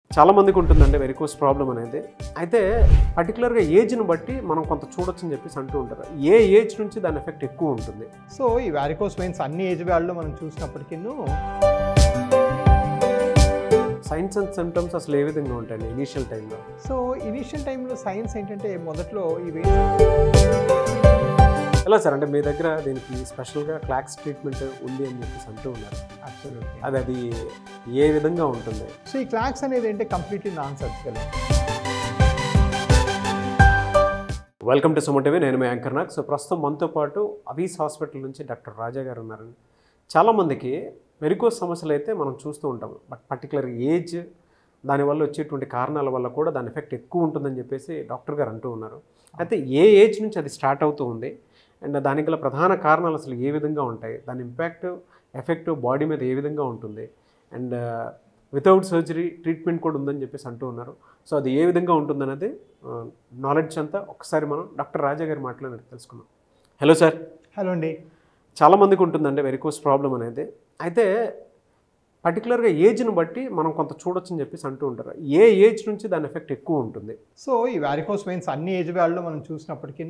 చాలా మందికి ఉంటుందండి వెరికోస్ ప్రాబ్లం అనేది అయితే పర్టికులర్గా ఏజ్ని బట్టి మనం కొంత చూడొచ్చని చెప్పేసి అంటూ ఉంటారు ఏ ఏజ్ నుంచి దాని ఎఫెక్ట్ ఎక్కువ ఉంటుంది సో ఈ వ్యారికోస్ వెయిన్స్ అన్ని ఏజ్ వాళ్ళలో మనం చూసినప్పటికీ సైన్స్ అండ్ సిమ్టమ్స్ అసలు ఏ విధంగా ఉంటాయండి ఇనీషియల్ టైంలో సో ఇనిషియల్ టైంలో సైన్స్ ఏంటంటే మొదట్లో ఈ వెయిన్స్ ఎలా సార్ అంటే మీ దగ్గర దీనికి స్పెషల్గా క్లాక్స్ ట్రీట్మెంట్ ఉంది అని చెప్పేసి అంటూ ఉన్నారు అబ్సల్యూట్లీ అది అది ఏ విధంగా ఉంటుంది సో ఈ క్లాక్స్ అనేది ఏంటంటే completely non surgical welcome to Suman TV నేను మీ యాంకర్ నాగ్ సో ప్రస్తుతం మనతో పాటు అవీస్ హాస్పిటల్ నుంచి డాక్టర్ రాజా గారు ఉన్నారండి చాలామందికి వెరికోస్ సమస్యలు అయితే మనం చూస్తూ ఉంటాం బట్ పర్టికులర్ ఏజ్ దానివల్ల వచ్చేటువంటి కారణాల వల్ల కూడా దాని ఎఫెక్ట్ ఎక్కువ ఉంటుందని చెప్పేసి డాక్టర్ గారు అంటూ ఉన్నారు అయితే ఏ ఏజ్ నుంచి అది స్టార్ట్ అవుతూ ఉంది అండ్ దానికి గల ప్రధాన కారణాలు అసలు ఏ విధంగా ఉంటాయి దాని ఇంపాక్ట్ ఎఫెక్ట్ బాడీ మీద ఏ విధంగా ఉంటుంది అండ్ వితౌట్ సర్జరీ ట్రీట్మెంట్ కూడా ఉందని చెప్పేసి అంటూ ఉన్నారు సో అది ఏ విధంగా ఉంటుందనేది నాలెడ్జ్ అంతా ఒకసారి మనం డాక్టర్ రాజా గారి మాటలో తెలుసుకుందాం హలో సార్ హలో అండి చాలామందికి ఉంటుందండి వెరికోస్ ప్రాబ్లం అనేది అయితే పర్టికులర్గా ఏజ్ని బట్టి మనం కొంత చూడొచ్చని చెప్పేసి అంటూ ఉంటారు ఏ ఏజ్ నుంచి దాని ఎఫెక్ట్ ఎక్కువ ఉంటుంది సో ఈ వ్యారికోస్ వెయిన్స్ అన్ని ఏజ్ వాళ్ళలో మనం చూసినప్పటికీ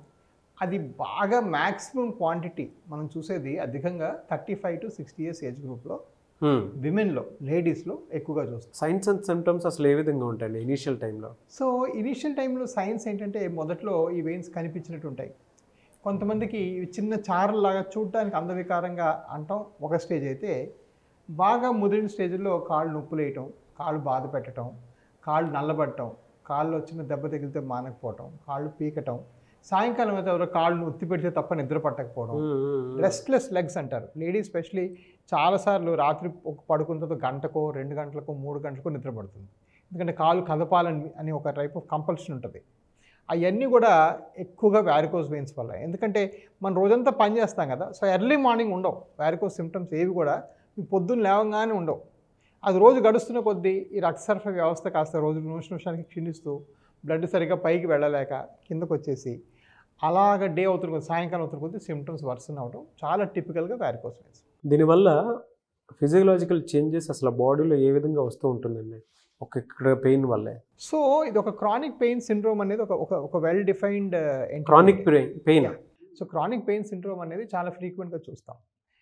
అది బాగా మ్యాక్సిమం క్వాంటిటీ మనం చూసేది అధికంగా thirty five to sixty years age గ్రూప్లో విమెన్లో లేడీస్లో ఎక్కువగా చూస్తాం సైన్స్ అండ్ సిమ్టమ్స్ అసలు ఏ విధంగా ఉంటాయండి ఇనీషియల్ టైంలో సో ఇనీషియల్ టైంలో సైన్స్ ఏంటంటే మొదట్లో ఈ వెయిన్స్ కనిపించినట్టు ఉంటాయి కొంతమందికి ఇవి చిన్న చారలాగా చూడటానికి అందవికారంగా అంటాం ఒక స్టేజ్ అయితే బాగా ముదిరిన స్టేజ్లో కాళ్ళు నొప్పులు వేయటం కాళ్ళు బాధ పెట్టడం కాళ్ళు నల్లబడటం కాళ్ళు వచ్చిన దెబ్బ తగిలితే మానకపోవటం కాళ్ళు పీకటం సాయంకాలం అయితే ఎవరో కాళ్ళు ఒత్తి పెడితే తప్ప నిద్ర పట్టకపోవడం రెస్ట్లెస్ లెగ్స్ అంటారు లేడీస్ స్పెషలీ చాలాసార్లు రాత్రి ఒక పడుకున్న తర్వాత గంటకో రెండు గంటలకో మూడు గంటలకో నిద్ర పడుతుంది ఎందుకంటే కాలు కదపాలని అని ఒక టైప్ ఆఫ్ కంపల్షన్ ఉంటుంది అవన్నీ కూడా ఎక్కువగా వ్యారికోస్ వెయిన్స్ వల్ల ఎందుకంటే మనం రోజంతా పని చేస్తాం కదా సో ఎర్లీ మార్నింగ్ ఉండవు వ్యారికోస్ సిమ్టమ్స్ ఏవి కూడా మీకు పొద్దున్న లేవగానే ఉండవు అది రోజు గడుస్తున్న కొద్దీ ఈ రక్త సరఫరా వ్యవస్థ కాస్త రోజు నిమిషం నిమిషానికి క్షీణిస్తూ బ్లడ్ సరిగ్గా పైకి వెళ్ళలేక కిందకు వచ్చేసి అలాగ డే అవుతున్న కొద్ది సాయంకాలం అవుతున్న కొద్ది సిమ్టమ్స్ వర్సన్ అవడం చాలా టిపికల్గా వ్యారికోస్ వెయిన్స్ దీనివల్ల ఫిజియలాజికల్ చేంజెస్ అసలు బాడీలో ఏ విధంగా వస్తూ ఉంటుందండి ఒక ఇక్కడ పెయిన్ వల్లే సో ఇది ఒక క్రానిక్ పెయిన్ సిండ్రోమ్ అనేది ఒక ఒక ఒక well defined chronic pain so chronic pain syndrome అనేది చాలా ఫ్రీక్వెంట్గా చూస్తాం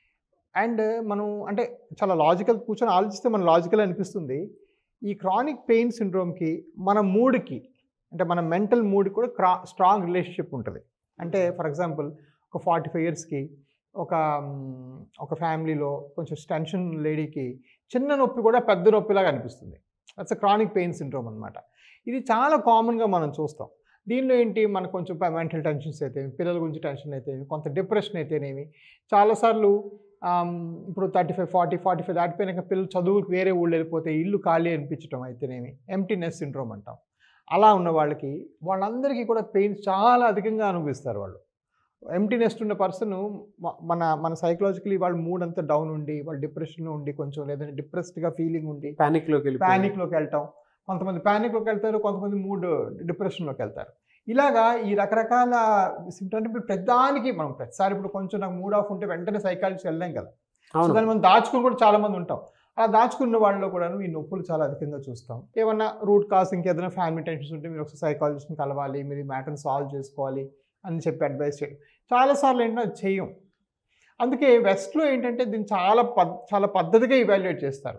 అండ్ మనం అంటే చాలా లాజికల్ కూర్చొని ఆలోచిస్తే మన లాజికల్ అనిపిస్తుంది ఈ క్రానిక్ పెయిన్ సిండ్రోమ్కి మన మూడ్కి అంటే మన మెంటల్ మూడ్ కూడా క్రా స్ట్రాంగ్ రిలేషన్షిప్ ఉంటుంది అంటే ఫర్ ఎగ్జాంపుల్ ఒక ఫార్టీ ఫైవ్ ఇయర్స్కి ఒక మ్, ఒక ఫ్యామిలీలో కొంచెం టెన్షన్ లేడీకి చిన్న నొప్పి కూడా పెద్ద నొప్పిలాగా అనిపిస్తుంది దట్స్ క్రానిక్ పెయిన్ సిండ్రోమ్ అనమాట ఇది చాలా కామన్గా మనం చూస్తాం దీనిలో ఏంటి మనకు కొంచెం మెంటల్ టెన్షన్స్ అయితే పిల్లల గురించి టెన్షన్ అయితే కొంత డిప్రెషన్ అయితేనేమి చాలాసార్లు ఆమ్, ఇప్పుడు thirty five forty forty five దాటిపోయినాక పిల్లలు చదువుకు వేరే ఊళ్ళు వెళ్ళిపోతే ఇల్లు ఖాళీ అనిపించడం అయితేనేమి ఎంటీనెస్ సిండ్రోమ్ అంటాం అలా ఉన్న వాళ్ళకి వాళ్ళందరికీ కూడా పెయిన్స్ చాలా అధికంగా అనుభవిస్తారు వాళ్ళు ఎంటీ నెస్ట్ ఉన్న పర్సన్ మన మన సైకలాజికలీ వాళ్ళ మూడ్ అంతా డౌన్ ఉండి వాళ్ళు డిప్రెషన్లో ఉండి కొంచెం లేదంటే డిప్రెస్డ్గా ఫీలింగ్ ఉండి ప్యానిక్లోకి వెళ్ళి ప్యానిక్లోకి వెళ్తాం కొంతమంది ప్యానిక్లోకి వెళ్తారు కొంతమంది మూడ్ డిప్రెషన్లోకి వెళ్తారు ఇలాగా ఈ రకరకాల సిమ్టమ్స్ అంటే ఇప్పుడు ప్రతిదానికి మనం ప్రతిసారి ఇప్పుడు కొంచెం నాకు మూడ్ ఆఫ్ ఉంటే వెంటనే సైకాలజీ వెళ్ళాం కదా సో అవును దాన్ని మనం దాచుకుని కూడా చాలా మంది ఉంటాం అలా దాచుకున్న వాళ్ళలో కూడా ఈ నొప్పులు చాలా అధికంగా చూస్తాం ఏమన్నా రూట్ కాస్ ఇంకేదైనా ఫ్యామిలీ టెన్షన్స్ ఉంటే మీరు ఒకసారి సైకాలజిస్ట్ని కలవాలి మీరు ఈ మ్యాటర్ని సాల్వ్ చేసుకోవాలి అని చెప్పి అడ్వైస్ చేయడం చాలాసార్లు ఏంటంటే అది చేయం అందుకే వెస్ట్లో ఏంటంటే దీన్ని చాలా పద్ చాలా పద్ధతిగా ఇవాల్యుయేట్ చేస్తారు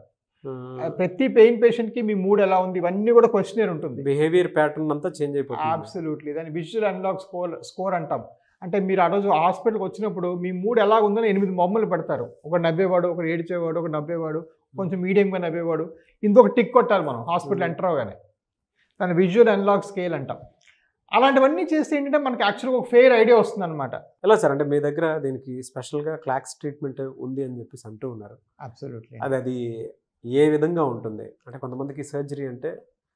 ప్రతి పెయిన్ పేషెంట్కి మీ మూడ్ ఎలా ఉంది ఇవన్నీ కూడా క్వశ్చనర్ ఉంటుంది బిహేవియర్ ప్యాటర్న్ అంతా చేంజ్ అయిపోతుంది అబ్సల్యూట్లీ దాన్ని విజువల్ అన్లాక్ స్కోర్ స్కోర్ అంటాం అంటే మీరు ఆ రోజు హాస్పిటల్కి వచ్చినప్పుడు మీ మూడ్ ఎలా ఉందని ఎనిమిది బొమ్మలు పెడతారు ఒక నవ్వేవాడు ఒక ఏడిచేవాడు ఒక నవ్వేవాడు కొంచెం మీడియంగా నవ్వేవాడు ఇంకొక టిక్ కొట్టాలి మనం హాస్పిటల్ Hmm. ఎంటర్ అవగానే దాన్ని విజువల్ అన్లాక్ స్కేల్ అంటాం అలాంటివన్నీ చేస్తే ఏంటంటే మనకి యాక్చువల్గా ఒక ఫెయిర్ ఐడియా వస్తుంది అనమాట ఎలా సార్ అంటే మీ దగ్గర దీనికి స్పెషల్గా క్లాక్స్ ట్రీట్మెంట్ ఉంది అని చెప్పేసి అంటూ ఉన్నారు అబ్సల్యూట్లీ అది అది ఏ విధంగా ఉంటుంది అంటే కొంతమందికి సర్జరీ అంటే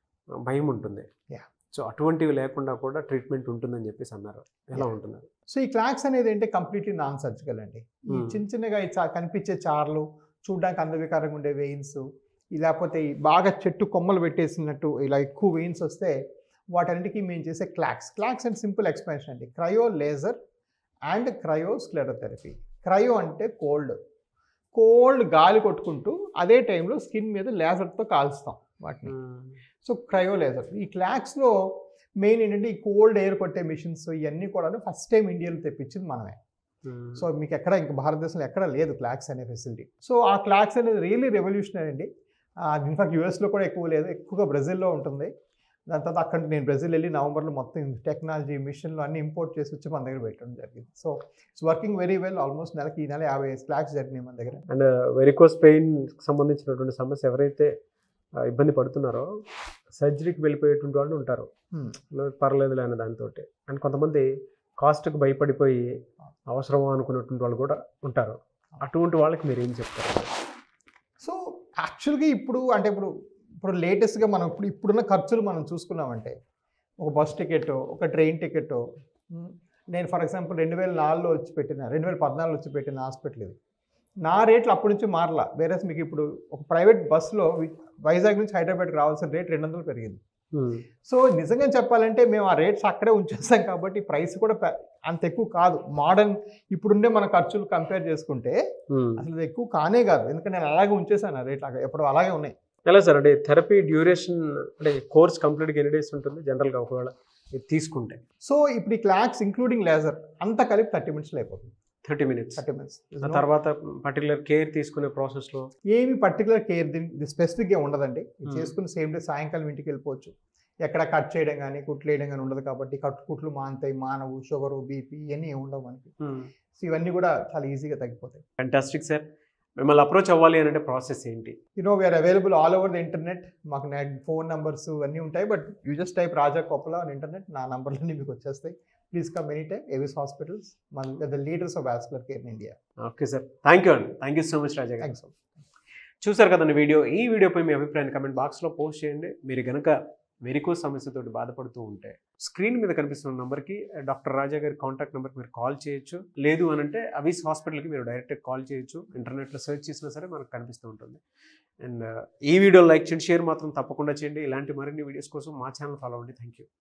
భయం ఉంటుంది Yeah. సో అటువంటివి లేకుండా కూడా ట్రీట్మెంట్ ఉంటుందని చెప్పేసి అన్నారు ఎలా Yeah. ఉంటుంది సో ఈ క్లాక్స్ అనేది ఏంటి కంప్లీట్లీ నాన్ సర్జికల్ అండి ఈ Hmm. చిన్న చిన్నగా ఈ చా- కనిపించే చార్లు చూడడానికి అందవికారంగా ఉండే వెయిన్స్ లేకపోతే ఈ బాగా చెట్టు కొమ్మలు పెట్టేసినట్టు ఇలా ఎక్కువ వెయిన్స్ వస్తే వాటన్నిటికీ మేము చేసే CLaCS CLaCS and simple explanation అండి cryo laser and cryo sclerotherapy cryo అంటే కోల్డ్ కోల్డ్ గాలి కొట్టుకుంటూ అదే టైంలో స్కిన్ మీద లేజర్తో కాల్స్తాం వాటిని సో క్రయో లేజర్ ఈ క్లాక్స్లో మెయిన్ ఏంటంటే ఈ కోల్డ్ ఎయిర్ కొట్టే మిషన్స్ ఇవన్నీ కూడా ఫస్ట్ టైం ఇండియాలో తెప్పించింది మనమే సో మీకు ఎక్కడ ఇంకా భారతదేశంలో ఎక్కడ లేదు క్లాక్స్ అనే ఫెసిలిటీ సో ఆ క్లాక్స్ అనేది రియల్లీ రెవల్యూషనరీ అండి ఇన్ఫాక్ట్ యూఎస్లో కూడా ఎక్కువ లేదు ఎక్కువగా బ్రెజిల్లో ఉంటుంది దాని తర్వాత అక్కడ నేను బ్రెజిల్ వెళ్ళి నవంబర్లో మొత్తం టెక్నాలజీ మిషన్లు అన్ని ఇంపోర్ట్ చేసి వచ్చి మన దగ్గర పెట్టడం జరిగింది so it's working very well almost నెలకి ఈ నెల యాభై క్లాక్స్ జరిగినాయి మన దగ్గర అండ్ వెరికోస్ పెయిన్ సంబంధించినటువంటి సమస్య ఎవరైతే ఆ, ఇబ్బంది పడుతున్నారో సర్జరీకి వెళ్ళిపోయేటువంటి వాళ్ళు ఉంటారు Hmm. పర్లేదులే అనే దాంతో అండ్ కొంతమంది కాస్ట్కి భయపడిపోయి అవసరమా అనుకున్నటువంటి వాళ్ళు కూడా ఉంటారు అటువంటి వాళ్ళకి మీరు ఏం చెప్తారు సో యాక్చువల్గా ఇప్పుడు అంటే ఇప్పుడు ఇప్పుడు లేటెస్ట్గా మనం ఇప్పుడు ఇప్పుడున్న ఖర్చులు మనం చూసుకున్నామంటే ఒక బస్ టికెట్ ఒక ట్రైన్ టికెట్ నేను ఫర్ ఎగ్జాంపుల్ రెండు వేల నాలుగులో వచ్చి పెట్టిన రెండు వేల పద్నాలుగులో వచ్చి పెట్టిన హాస్పిటల్ ఇది నా రేట్లు అప్పటి నుంచి మారలా వేరే మీకు ఇప్పుడు ఒక ప్రైవేట్ బస్సులో వైజాగ్ నుంచి హైదరాబాద్కి రావాల్సిన రేట్ రెండు వందలు పెరిగింది సో నిజంగా చెప్పాలంటే మేము ఆ రేట్స్ అక్కడే ఉంచేస్తాం కాబట్టి ప్రైస్ కూడా పె- అంత ఎక్కువ కాదు మోడర్న్ ఇప్పుడుండే మన ఖర్చులు కంపేర్ చేసుకుంటే అసలు ఇది ఎక్కువ కానే కాదు ఎందుకంటే నేను అలాగే ఉంచేసాను ఆ రేట్ ఎప్పుడు అలాగే ఉన్నాయి ఎలా సార్ అంటే థెరపీ డ్యూరేషన్ అంటే కోర్స్ కంప్లీట్గా ఎన్ని డేస్ ఉంటుంది జనరల్గా ఒకవేళ ఇది తీసుకుంటే సో ఇప్పుడు ఈ క్లాక్స్ ఇంక్లూడింగ్ లేజర్ అంతా కలిపి థర్టీ మినిట్స్లో అయిపోతుంది థర్టీ మినిట్స్ థర్టీ మినిట్స్ ఆ తర్వాత పర్టికులర్ కేర్ తీసుకునే ప్రాసెస్లో ఏమి పర్టికులర్ కేర్ దీని స్పెసిఫిక్గా ఉండదండి ఇది Hmm. చేసుకుని సేమ్ డే సాయంకాలం ఇంటికి వెళ్ళిపోవచ్చు ఎక్కడ కట్ చేయడం కానీ కుట్లు వేయడం కానీ ఉండదు కాబట్టి కట్ కుట్లు మానుతాయి మానవు షుగరు బీపీ ఇవన్నీ ఏమి ఉండవు మనకి సో ఇవన్నీ కూడా చాలా ఈజీగా తగ్గిపోతాయి ఫ్యాంటాస్టిక్ సార్ మిమ్మల్ని అప్రోచ్ అవ్వాలి అని అంటే ప్రాసెస్ ఏంటి you know we are available all over the internet మాకు నెట్ ఫోన్ నంబర్స్ అన్నీ ఉంటాయి but you just type Raja Koppala on internet నా నంబర్లన్నీ మీకు వచ్చేస్తాయి please come any time Avis hospitals మన the leaders of vascular care in India okay sir thank you అండి thank you so much Raja గారు థ్యాంక్స్ చూసారు కదండి వీడియో ఈ వీడియోపై మీ అభిప్రాయాన్ని కమెంట్ బాక్స్లో పోస్ట్ చేయండి మీరు కనుక వెరికో సమస్యతోటి బాధపడుతూ ఉంటే స్క్రీన్ మీద కనిపిస్తున్న నెంబర్కి డాక్టర్ రాజా గారి కాంటాక్ట్ నెంబర్కి మీరు కాల్ చేయొచ్చు లేదు అని అంటే అవీస్ హాస్పిటల్కి మీరు డైరెక్ట్గా కాల్ చేయొచ్చు ఇంటర్నెట్లో సెర్చ్ చేసినా సరే మనకు కనిపిస్తూ ఉంటుంది అండ్ ఈ వీడియో లైక్ చేయండి షేర్ మాత్రం తప్పకుండా చేయండి ఇలాంటి మరిన్ని వీడియోస్ కోసం మా ఛానల్ ఫాలో అవ్వండి థ్యాంక్ యూ